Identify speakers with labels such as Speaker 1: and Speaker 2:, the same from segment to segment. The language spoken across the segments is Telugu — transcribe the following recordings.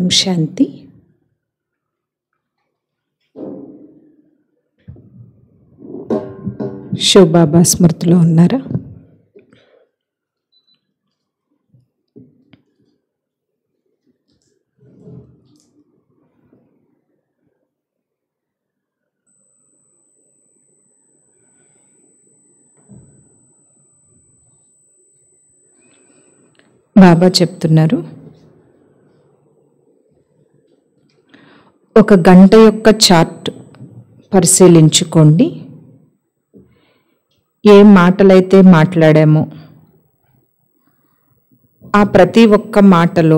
Speaker 1: ఓం శాంతి శివబాబా స్మృతిలో ఉన్నారా బాబా చెప్తున్నారు ఒక గంట యొక్క చార్ట్ పరిశీలించుకోండి ఏ మాటలైతే మాట్లాడామో ఆ ప్రతి ఒక్క మాటలో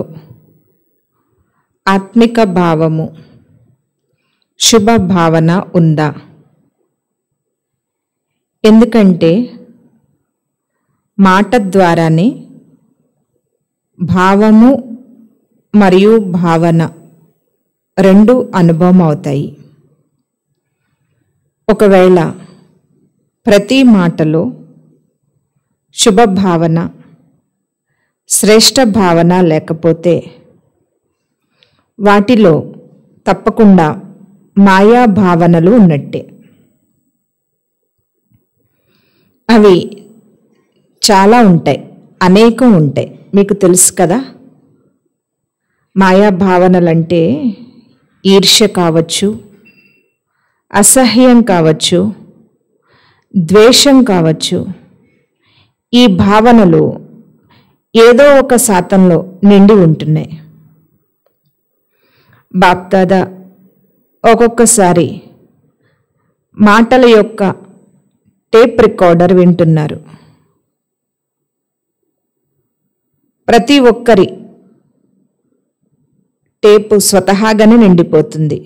Speaker 1: ఆత్మిక భావము శుభ భావన ఉందా ఎందుకంటే మాట ద్వారానే భావము మరియు భావన రెండు అనుభవం అవుతాయి ఒకవేళ ప్రతి మాటలో శుభభావన శ్రేష్ట భావన లేకపోతే వాటిలో తప్పకుండా మాయా భావనలు ఉన్నట్టే అవి చాలా ఉంటాయి అనేకం ఉంటాయి మీకు తెలుసు కదా మాయా భావనలంటే ఈర్ష్య కావచ్చు అసహ్యం కావచ్చు ద్వేషం కావచ్చు ఈ భావనలు ఏదో ఒక శాతంలో నిండి ఉంటున్నాయి బాప్దాదా ఒక్కొక్కసారి మాటల యొక్క టేప్ రికార్డర్ వింటున్నారు ప్రతి ఒక్కరి టేపు స్వతహాగానే నిండిపోతుంది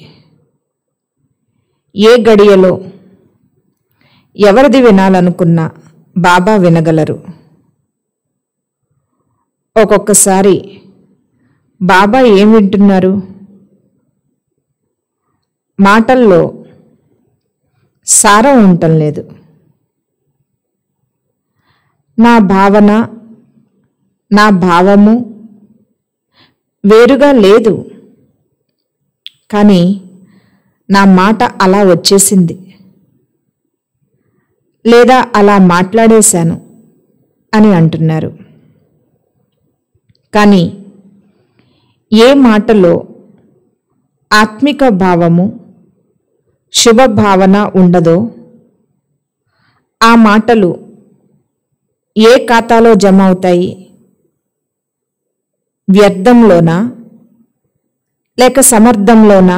Speaker 1: ఏ గడియలో ఎవరిది వినాలనుకున్నా బాబా వినగలరు ఒక్కొక్కసారి బాబా ఏం వింటున్నారు మాటల్లో సారం ఉండటం లేదు నా భావన నా భావము వేరుగా లేదు కానీ నా మాట అలా వచ్చేసింది లేదా అలా మాట్లాడేశాను అని అంటున్నారు కానీ ఏ మాటలో ఆత్మిక భావము శుభభావన ఉండదో ఆ మాటలు ఏ ఖాతాలో జమ అవుతాయి వ్యర్థంలోనా లేక సమర్థంలోనా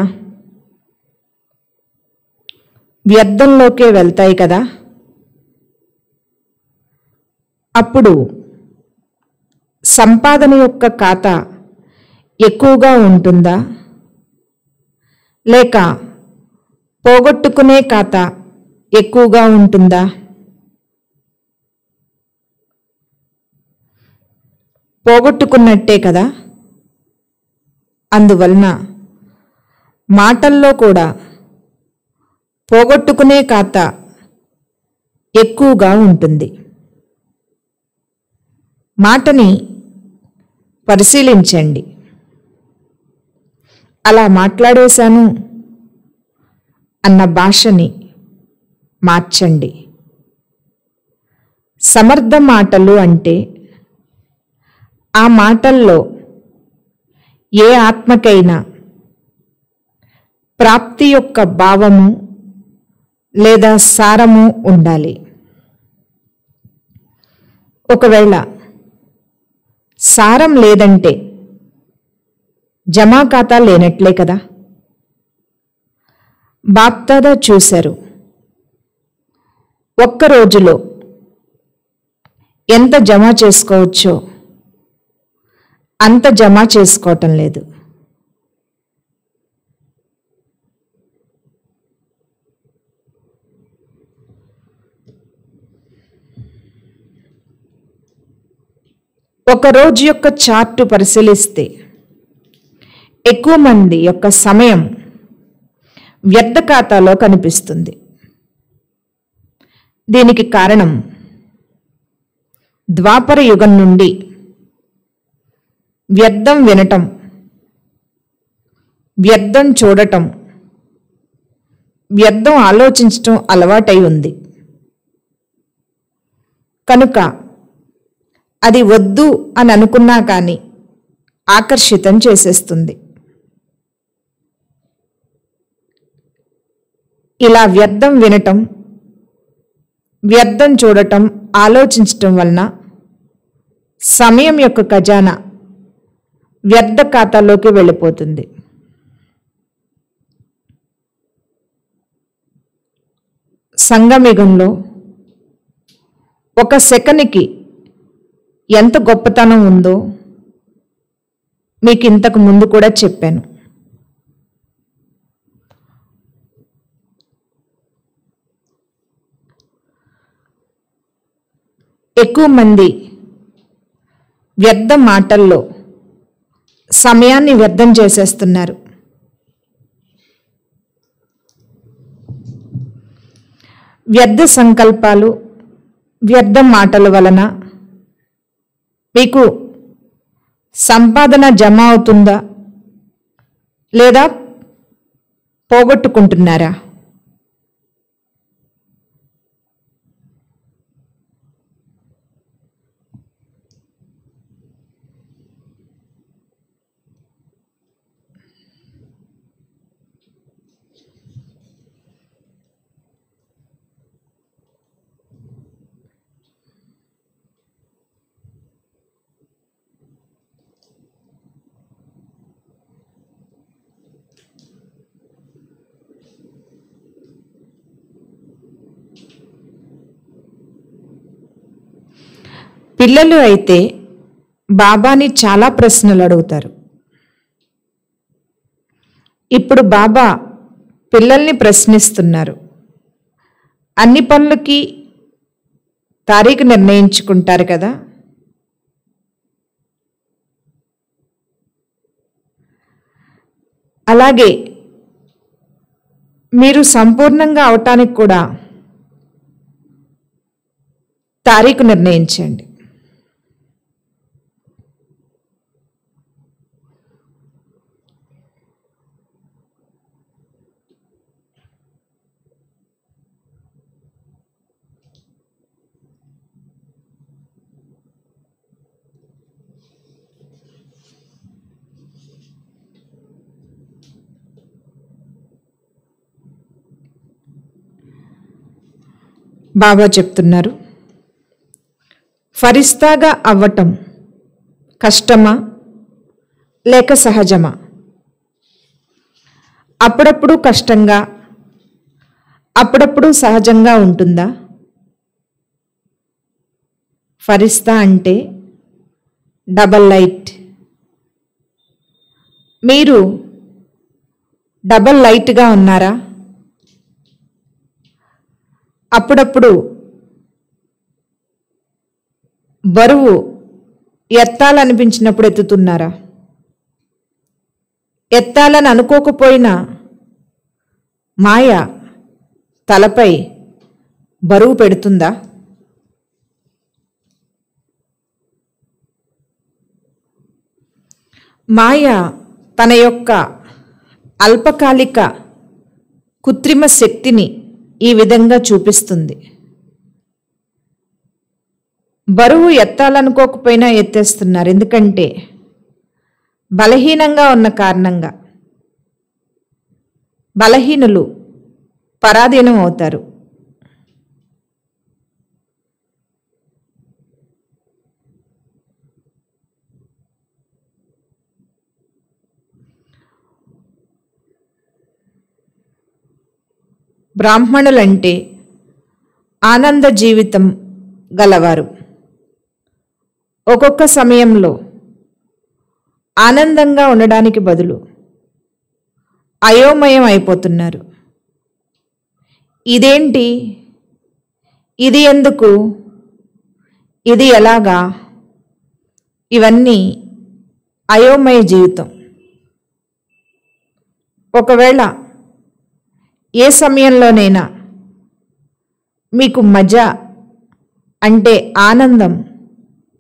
Speaker 1: వ్యర్థంలోకే వెళ్తాయి కదా అప్పుడు సంపాదన యొక్క ఖాతా ఎక్కువగా ఉంటుందా లేక పోగొట్టుకునే ఖాతా ఎక్కువగా ఉంటుందా పోగొట్టుకున్నట్టే కదా అందువలన మాటల్లో కూడా పోగొట్టుకునే ఖాతా ఎక్కువగా ఉంటుంది మాటని పరిశీలించండి అలా మాట్లాడేశాను అన్న భాషని మార్చండి సమర్థ మాటలు అంటే ఆ మాటల్లో ఏ ఆత్మకైనా ప్రాప్తి యొక్క భావము లేదా సారము ఉండాలి ఒకవేళ సారం లేదంటే జమా ఖాతా లేనట్లే కదా బాప్దాదా చూశారు ఒక్క రోజులో ఎంత జమ చేసుకోవచ్చో అంత జమ చేసుకోవటం లేదు ఒక రోజు యొక్క చార్టు పరిశీలిస్తే ఎక్కువ మంది యొక్క సమయం వ్యర్థ ఖాతాలో కనిపిస్తుంది దీనికి కారణం ద్వాపర యుగం నుండి వ్యర్థం వినటం వ్యర్థం చూడటం వ్యర్థం ఆలోచించటం అలవాటై ఉంది కనుక అది వద్దు అని అనుకున్నా కానీ ఆకర్షితం చేసేస్తుంది ఇలా వ్యర్థం వినటం వ్యర్థం చూడటం ఆలోచించటం వలన సమయం యొక్క ఖజానా వ్యర్థ ఖాతాలోకి వెళ్ళిపోతుంది సంగమిగంలో ఒక సెకనికి ఎంత గొప్పతనం ఉందో మీకు ఇంతకు ముందు కూడా చెప్పాను ఎక్కువ మంది వ్యర్థ మాటల్లో సమయాన్ని వ్యర్థం చేసేస్తున్నారు వ్యర్థ సంకల్పాలు వ్యర్థ మాటల వలన మీకు సంపాదన జమ అవుతుందా లేదా పోగొట్టుకుంటున్నారా పిల్లలు అయితే బాబాని చాలా ప్రశ్నలు అడుగుతారు ఇప్పుడు బాబా పిల్లల్ని ప్రశ్నిస్తున్నారు అన్ని పనులకి తారీఖు నిర్ణయించుకుంటారు కదా అలాగే మీరు సంపూర్ణంగా అవటానికి కూడా తారీఖు నిర్ణయించండి బాబా చెప్తున్నారు ఫరిస్తాగా అవ్వటం కష్టమా లేక సహజమా అప్పుడప్పుడు కష్టంగా అప్పుడప్పుడు సహజంగా ఉంటుందా ఫరిస్తా అంటే డబల్ లైట్ మీరు డబల్ లైట్గా ఉన్నారా అప్పుడప్పుడు బరువు ఎత్తాలనిపించినప్పుడు ఎత్తుతున్నారా ఎత్తాలని అనుకోకపోయినా మాయ తలపై బరువు పెడుతుందా మాయ తన యొక్క అల్పకాలిక కృత్రిమ శక్తిని ఈ విధంగా చూపిస్తుంది బరువు ఎత్తాలనుకోకపోయినా ఎత్తేస్తున్నారు ఎందుకంటే బలహీనంగా ఉన్న కారణంగా బలహీనులు పరాధీనం అవుతారు బ్రాహ్మణులంటే ఆనంద జీవితం గలవారు ఒక్కొక్క సమయంలో ఆనందంగా ఉండడానికి బదులు అయోమయం అయిపోతున్నారు ఇదేంటి ఇది ఎందుకు ఇది ఎలాగా ఇవన్నీ అయోమయ జీవితం ఒకవేళ ఏ సమయంలోనైనా మీకు మజా అంటే ఆనందం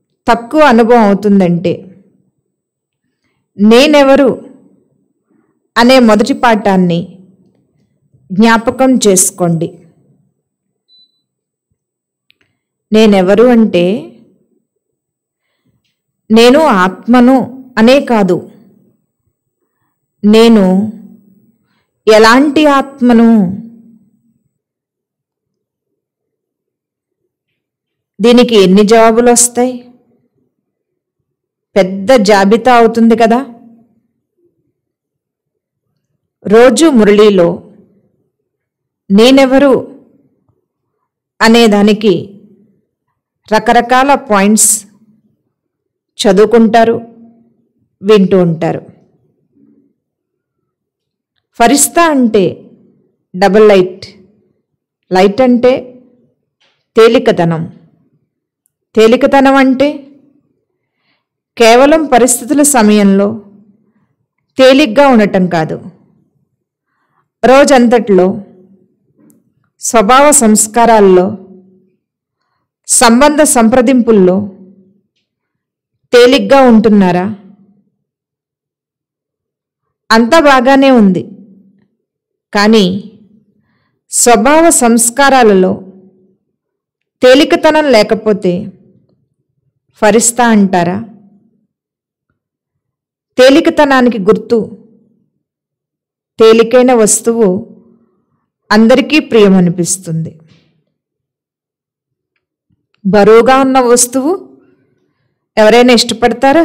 Speaker 1: తక్కువ అనుభవం అవుతుందంటే నేనెవరు అనే మొదటి పాఠాన్ని జ్ఞాపకం చేసుకోండి నేనెవరు అంటే నేను ఆత్మను అనే కాదు నేను ఎలాంటి ఆత్మను దీనికి ఎన్ని జవాబులు వస్తాయి పెద్ద జాబితా అవుతుంది కదా రోజు మురళీలో నేనెవరు అనేదానికి రకరకాల పాయింట్స్ చదువుకుంటారు వింటూ ఉంటారు ఫరిస్తా అంటే డబల్ లైట్ లైట్ అంటే తేలికతనం తేలికతనం అంటే కేవలం పరిస్థితుల సమయంలో తేలిగ్గా ఉండటం కాదు రోజంతట్లో స్వభావ సంస్కారాల్లో సంబంధ సంప్రదింపుల్లో తేలిగ్గా ఉంటున్నారా అంతా బాగానే ఉంది కానీ స్వభావ సంస్కారాలలో తేలికతనం లేకపోతే ఫరిస్తా అంటారా తేలికతనానికి గుర్తు తేలికైన వస్తువు అందరికీ ప్రియమనిపిస్తుంది బరువుగా ఉన్న వస్తువు ఎవరైనా ఇష్టపడతారా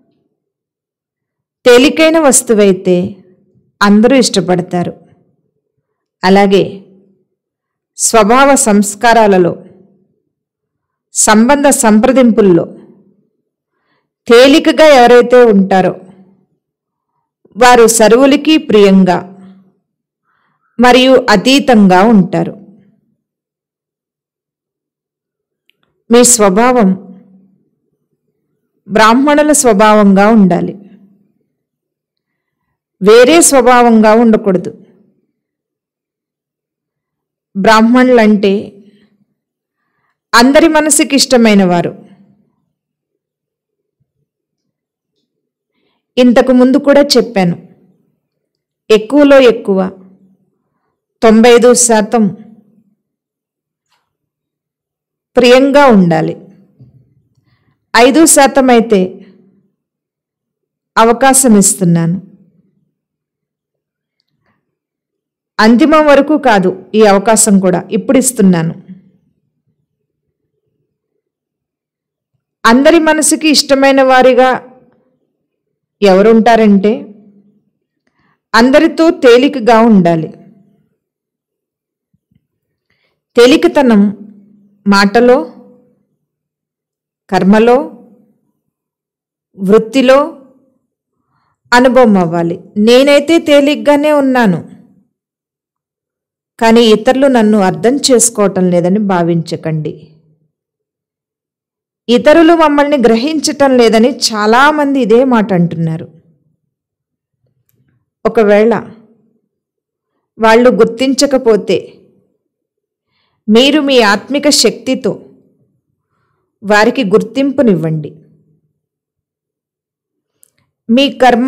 Speaker 1: తేలికైన వస్తువైతే అందరూ ఇష్టపడతారు అలాగే స్వభావ సంస్కారాలలో సంబంధ సంప్రదింపుల్లో తేలికగా ఎవరైతే ఉంటారో వారు సర్వులకి ప్రియంగా మరియు అతీతంగా ఉంటారు మీ స్వభావం బ్రాహ్మణుల స్వభావంగా ఉండాలి వేరే స్వభావంగా ఉండకూడదు బ్రాహ్మణులంటే అందరి మనసుకి ఇష్టమైన వారు ఇంతకు ముందు కూడా చెప్పాను ఎక్కువలో ఎక్కువ తొంభై ఐదు శాతం ప్రియంగా ఉండాలి ఐదు శాతం అయితే అవకాశం ఇస్తున్నాను అంతిమం వరకు కాదు ఈ అవకాశం కూడా ఇప్పుడు ఇస్తున్నాను అందరి మనసుకి ఇష్టమైన వారిగా ఎవరుంటారంటే అందరితో తేలికగా ఉండాలి తేలికతనం మాటలో కర్మలో వృత్తిలో అనుభవం అవ్వాలి నేనైతే తేలిగ్గానే ఉన్నాను కానీ ఇతరులు నన్ను అర్థం చేసుకోవటం లేదని భావించకండి ఇతరులు మమ్మల్ని గ్రహించటం లేదని చాలామంది ఇదే మాట అంటున్నారు ఒకవేళ వాళ్ళు గుర్తించకపోతే మీరు మీ ఆత్మిక శక్తితో వారికి గుర్తింపునివ్వండి మీ కర్మ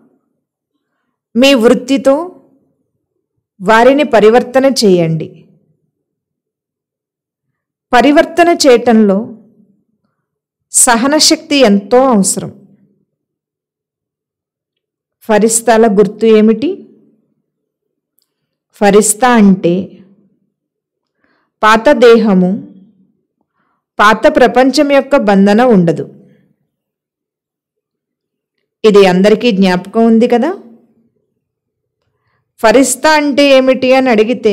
Speaker 1: మీ వృత్తితో వారిని పరివర్తన చేయండి పరివర్తన చేయటంలో సహనశక్తి ఎంతో అవసరం ఫరిస్తాల గుర్తు ఏమిటి ఫరిస్తా అంటే పాత దేహము పాత ప్రపంచం యొక్క బంధన ఉండదు ఇది అందరికీ జ్ఞాపకం ఉంది కదా ఫరిస్తా అంటే ఏమిటి అని అడిగితే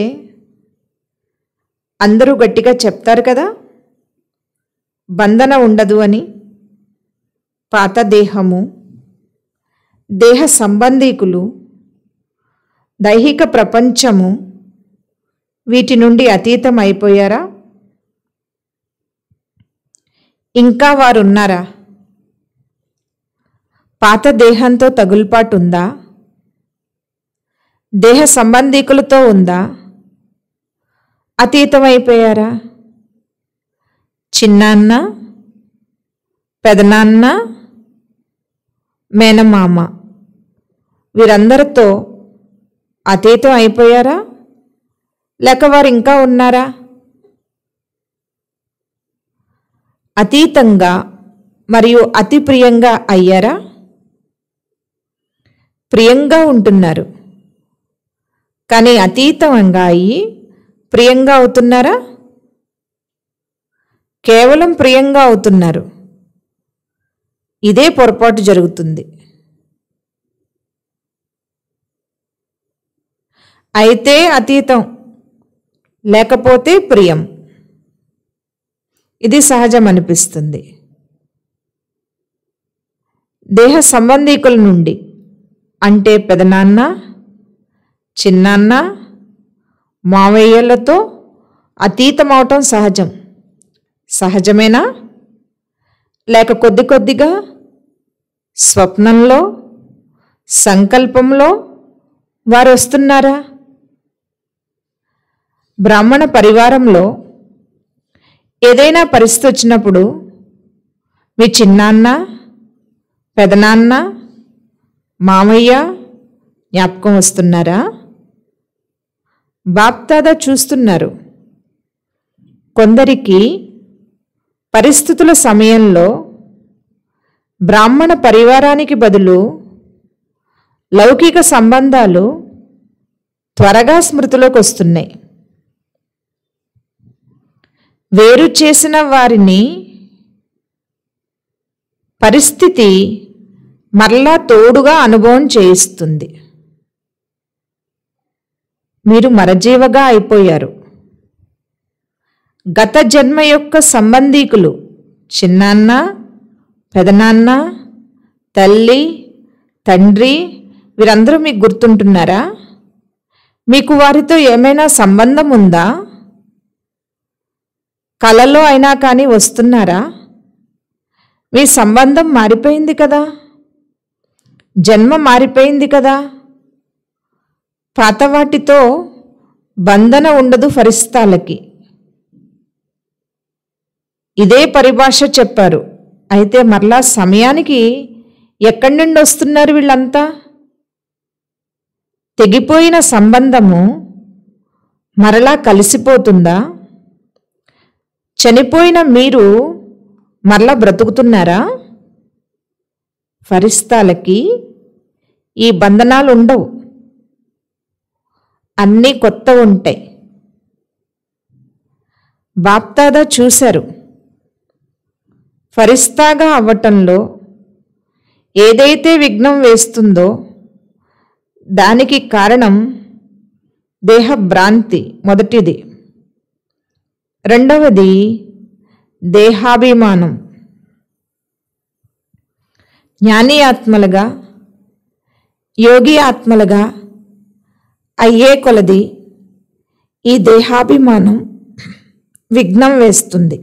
Speaker 1: అందరూ గట్టిగా చెప్తారు కదా బంధన ఉండదు అని పాత దేహము దేహ సంబంధీకులు దైహిక ప్రపంచము వీటి నుండి అతీతం అయిపోయారా ఇంకా వారున్నారా పాత దేహంతో తగులుపాటు ఉందా దేహ సంబంధీకులతో ఉందా అతీతమైపోయారా చిన్నాన్న పెదనాన్న మేనమామ వీరందరితో అతీతం అయిపోయారా లేక వారు ఇంకా ఉన్నారా అతీతంగా మరియు అతి ప్రియంగా అయ్యారా ప్రియంగా ఉంటున్నారు కానీ అతీతంగా అయ్యి ప్రియంగా అవుతున్నారా కేవలం ప్రియంగా అవుతున్నారు ఇదే పొరపాటు జరుగుతుంది అయితే అతీతం లేకపోతే ప్రియం ఇది సహజం అనిపిస్తుంది దేహ సంబంధీకుల నుండి అంటే పెదనాన్న చిన్నాన్న మావయ్యలతో అతీతమవటం సహజం సహజమేనా లేక కొద్ది కొద్దిగా స్వప్నంలో సంకల్పంలో వారు వస్తున్నారా బ్రాహ్మణ పరివారంలో ఏదైనా పరిస్థితి వచ్చినప్పుడు మీ చిన్నాన్న పెదనాన్న మామయ్య జ్ఞాపకం వస్తున్నారా బాప్దాదా చూస్తున్నారు కొందరికి పరిస్థితుల సమయంలో బ్రాహ్మణ పరివారానికి బదులు లౌకిక సంబంధాలు త్వరగా స్మృతిలోకి వస్తున్నాయి వేరు చేసిన వారిని పరిస్థితి మరలా తోడుగా అనుభవం చేయిస్తుంది మీరు మరజీవగా అయిపోయారు గత జన్మ యొక్క సంబంధీకులు చిన్నాన్న పెదనాన్న తల్లి తండ్రి వీరందరూ మీకు గుర్తుంటున్నారా మీకు వారితో ఏమైనా సంబంధం ఉందా కలలో అయినా కానీ వస్తున్నారా మీ సంబంధం మారిపోయింది కదా జన్మ మారిపోయింది కదా పాత వాటితో బంధన ఉండదు ఫరిస్తాలకి ఇదే పరిభాష చెప్పారు అయితే మరలా సమయానికి ఎక్కడి నుండి వస్తున్నారు వీళ్ళంతా తెగిపోయిన సంబంధము మరలా కలిసిపోతుందా చనిపోయిన మీరు మరలా బ్రతుకుతున్నారా ఫరిస్తాలకి ఈ బంధనాలు ఉండవు అన్నీ కొత్త ఉంటాయి బాప్తాదా చూశారు ఫరిస్తాగా అవ్వటంలో ఏదైతే విఘ్నం వేస్తుందో దానికి కారణం దేహ భ్రాంతి మొదటిది రెండవది దేహాభిమానం జ్ఞాని ఆత్మలుగా యోగి ఆత్మలుగా అయ్యే కొలది ఈ దేహాభిమానం విఘ్నం వేస్తుంది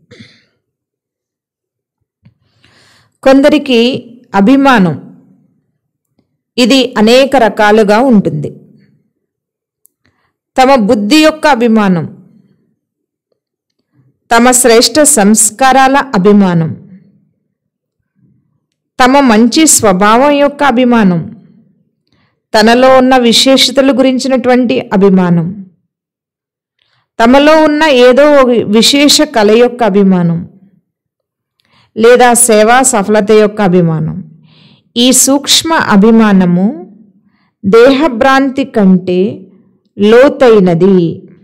Speaker 1: కొందరికి అభిమానం ఇది అనేక రకాలుగా ఉంటుంది తమ బుద్ధి యొక్క అభిమానం తమ శ్రేష్ట సంస్కారాల అభిమానం తమ మంచి స్వభావం యొక్క అభిమానం తనలో ఉన్న విశేషతల గురించినటువంటి అభిమానం తమలో ఉన్న ఏదో ఒక విశేష కళ యొక్క అభిమానం లేదా సేవా సఫలత యొక్క అభిమానం ఈ సూక్ష్మ అభిమానము దేహభ్రాంతి కంటే లోతైనది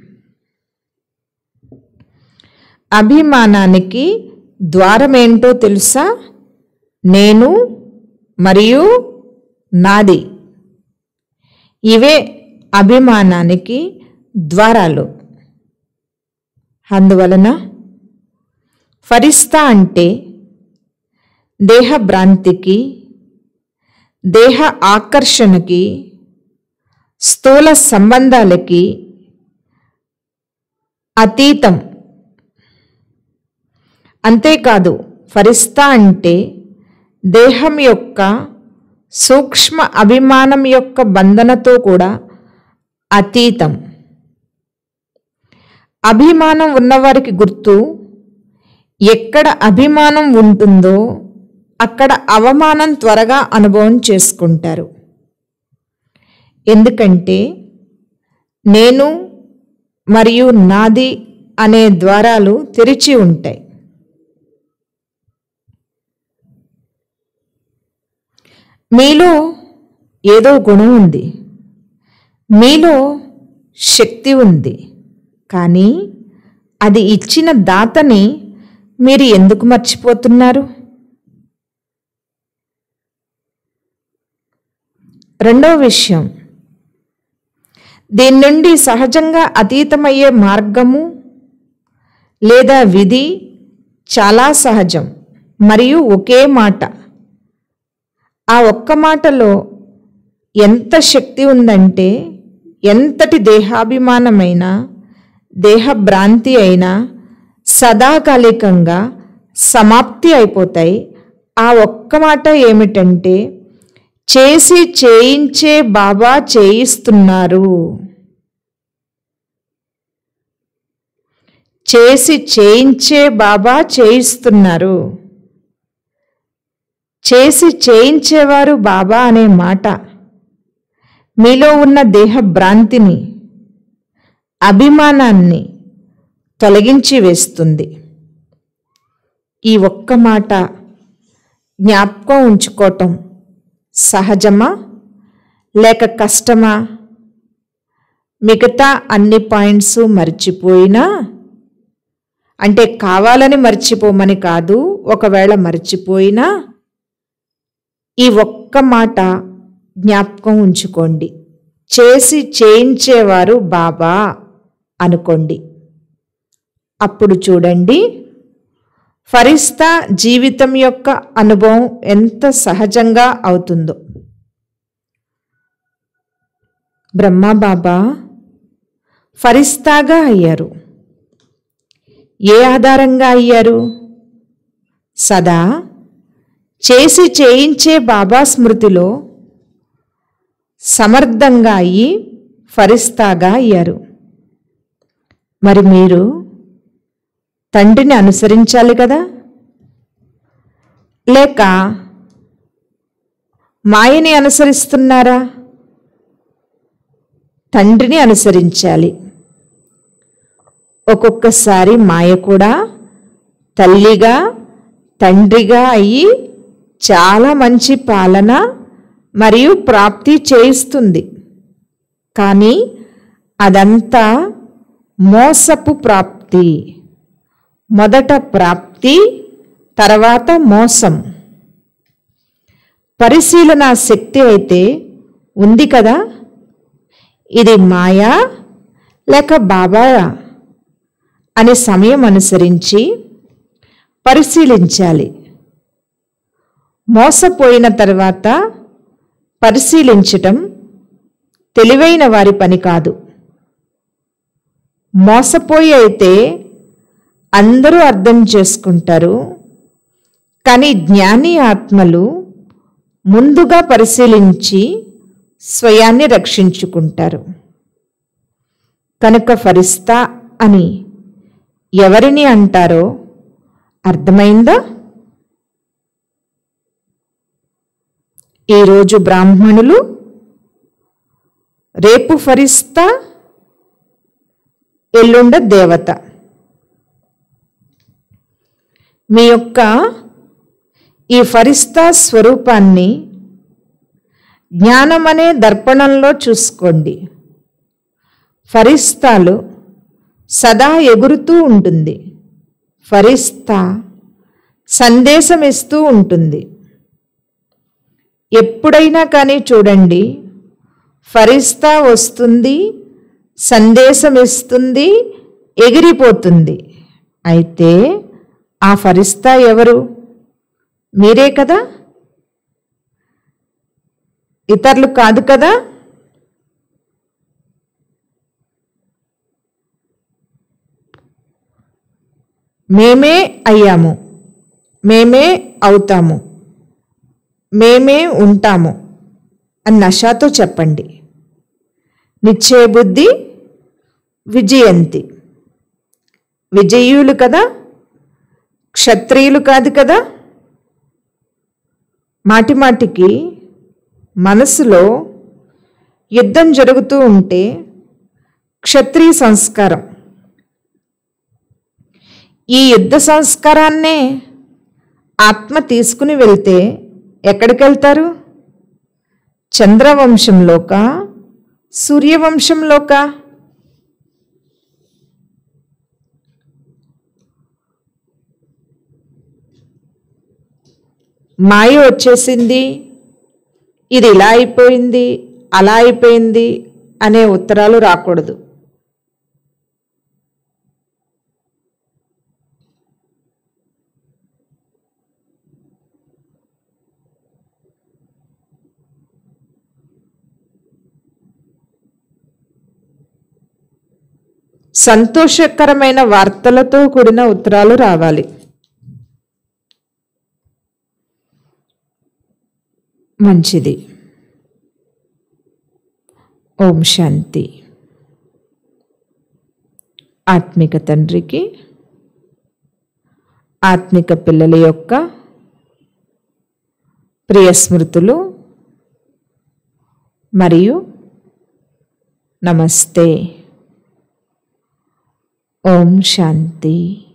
Speaker 1: అభిమానానికి ద్వారమేంటో తెలుసా నేను మరియు నాది ఇవే అభిమానానికి ద్వారాలు అందువలన ఫరిస్తా అంటే దేహ భ్రాంతికి దేహ ఆకర్షణకి స్థూల సంబంధాలకి అతీతం అంతేకాదు ఫరిస్తా అంటే దేహం యొక్క సూక్ష్మ అభిమానం యొక్క బంధనతో కూడా అతీతం అభిమానం ఉన్నవారికి గుర్తు ఎక్కడ అభిమానం ఉంటుందో అక్కడ అవమానం త్వరగా అనుభవం చేసుకుంటారు ఎందుకంటే నేను మరియు నాది అనే ద్వారాలు తెరిచి ఉంటాయి మీలో ఏదో గుణం ఉంది మీలో శక్తి ఉంది కానీ అది ఇచ్చిన దాతని మీరు ఎందుకు మర్చిపోతున్నారు రెండవ విషయం దీని నుండి సహజంగా అతీతమయ్యే మార్గము లేదా విధి చాలా సహజం మరియు ఒకే మాట ఆ ఒక్క మాటలో ఎంత శక్తి ఉందంటే ఎంతటి దేహాభిమానమైనా దేహభ్రాంతి అయినా సదాకాలికంగా సమాప్తి అయిపోతాయి ఆ ఒక్క మాట ఏమిటంటే చేసి చేయించే బాబా చేయిస్తున్నారు చేసి చేయించే బాబా చేయిస్తున్నారు చేసి చేయించేవారు బాబా అనే మాట మీలో ఉన్న దేహ భ్రాంతిని అభిమానాన్ని తొలగించి వేస్తుంది ఈ ఒక్క మాట జ్ఞాపకం ఉంచుకోవటం సహజమా లేక కష్టమా మిగతా అన్ని పాయింట్స్ మర్చిపోయినా అంటే కావాలని మర్చిపోమని కాదు ఒకవేళ మర్చిపోయినా ఈ ఒక్క మాట జ్ఞాపకం ఉంచుకోండి చేసి చేయించేవారు బాబా అనుకోండి అప్పుడు చూడండి ఫరిస్తా జీవితం యొక్క అనుభవం ఎంత సహజంగా అవుతుందో బ్రహ్మబాబా ఫరిస్తాగా అయ్యారు ఏ ఆధారంగా అయ్యారు సదా చేసి చేయించే బాబా స్మృతిలో సమర్థంగా అయ్యి ఫరిస్తాగా అయ్యారు మరి మీరు తండ్రిని అనుసరించాలి కదా లేక మాయని అనుసరిస్తున్నారా తండ్రిని అనుసరించాలి ఒక్కొక్కసారి మాయ కూడా తల్లిగా తండ్రిగా అయ్యి చాలా మంచి పాలన మరియు ప్రాప్తి చేయిస్తుంది కానీ అదంతా మోసపు ప్రాప్తి మొదట ప్రాప్తి తర్వాత మోసం పరిశీలన శక్తి అయితే ఉంది కదా ఇది మాయా లేక బాబాయా అనే సమయం అనుసరించి పరిశీలించాలి మోసపోయిన తర్వాత పరిశీలించటం తెలివైన వారి పని కాదు మోసపోయి అయితే అందరూ అర్థం చేసుకుంటారు కానీ జ్ఞాని ఆత్మలు ముందుగా పరిశీలించి స్వయాన్ని రక్షించుకుంటారు కనుక ఫరిస్తా అని ఎవరిని అంటారో అర్థమైందా ఈరోజు బ్రాహ్మణులు రేపు ఫరిస్తా ఎల్లుండ దేవత మీ యొక్క ఈ ఫరిస్తా స్వరూపాన్ని జ్ఞానం అనే దర్పణంలో చూసుకోండి ఫరిస్తాలు సదా ఎగురుతూ ఉంటుంది ఫరిస్తా సందేశం ఇస్తూ ఉంటుంది ఎప్పుడైనా కానీ చూడండి ఫరిస్తా వస్తుంది సందేశం ఇస్తుంది ఎగిరిపోతుంది అయితే ఆ ఫరిస్తా ఎవరు మీరే కదా ఇతరులు కాదు కదా మేమే అయ్యాము మేమే అవుతాము మేమే ఉంటాము అని నషాతో చెప్పండి నిశ్చయ బుద్ధి విజయంతి విజయులు కదా క్షత్రియులు కాదు కదా మాటి మాటికి మనసులో యుద్ధం జరుగుతూ ఉంటే క్షత్రియ సంస్కారం ఈ యుద్ధ సంస్కారాన్నే ఆత్మ తీసుకుని వెళ్తే ఎక్కడికి వెళ్తారు చంద్రవంశంలోక సూర్యవంశంలోక మాయ వచ్చేసింది ఇది ఇలా అయిపోయింది అలా అయిపోయింది అనే ఉత్తరాలు రాకూడదు సంతోషకరమైన వార్తలతో కూడిన ఉత్తరాలు రావాలి మంచిది ఓం శాంతి ఆత్మిక తండ్రికి ఆత్మిక పిల్లల యొక్క ప్రియ స్మృతులు మరియు నమస్తే ఓం శాంతి